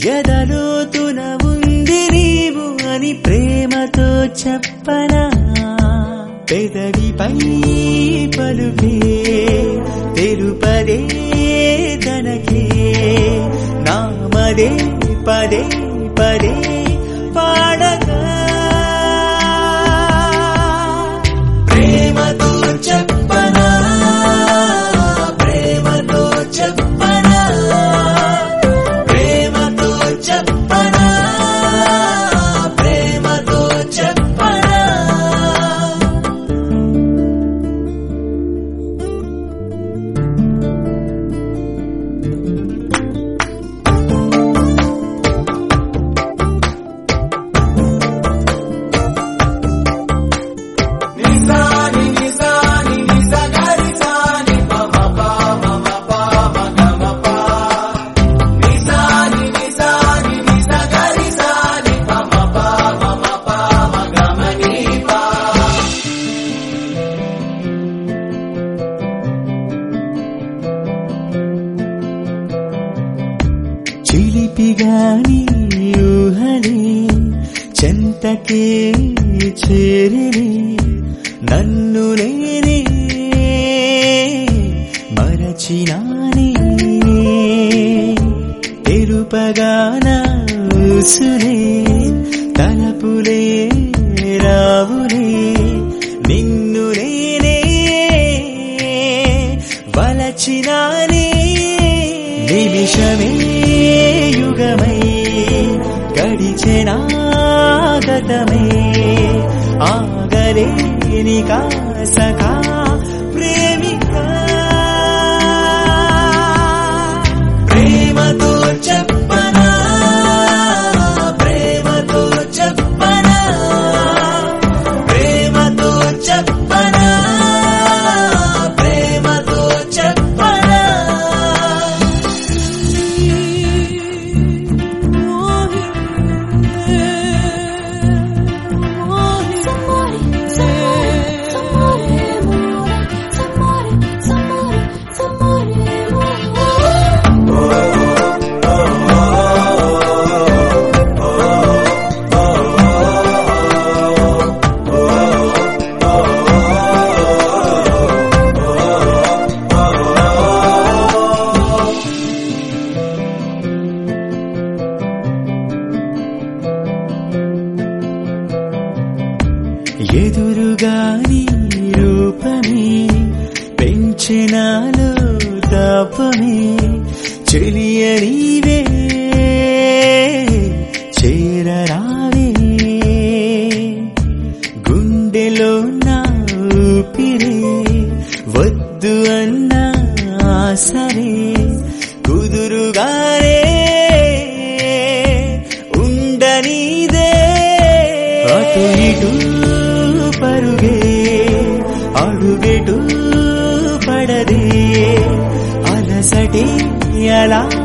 ఎదలోతున ఉంది నీవు అని ప్రేమతో చెప్పనా పెదవిపై పలుకే తెరుపదే తనకే నామదే పదే పదే పాడగా ప్రేమతో చెప్పనా ప్రేమతో చెప్పనా ప్రేమతో చెప్పనా ప్రేమతో చెప్పనా నిజాని నిజాని నిజగరి సాని పమ పమ పమ గమ ప నిజాని నిజాని నిజగరి సాని పమ పమ పమ గమ ని ప చిలిపిగాని ఊహలే చెంతకే చేరిని నన్ను నేనే మరచినానే తెరుపగాన ఊసులే తలపులే రావులే నిన్ను నేనే వలచినానే నిమిషమే యుగమై గడిచెనా గతమే ఆగలేని కాసకా ప్రేమిక ప్రేమతో చెప్పనా ప్రేమతో చెప్పనా ప్రేమతో చెప్పనా ప్రేమతో చెప్పనా S'amore, s'amore, s'amore, amore, s'amore, s'amore, s'amore, amore. ఎదురుగాని రూపమే పెంచెనాలో తాపమే చెలియనివే చేరరావే గుండెలో నా ఊపిరే వద్దు అన్నా సరే కుదురుగానే ఉండనీదే అటు ఇటు పరుగే అడుగెటు పడదే అలసటే అలా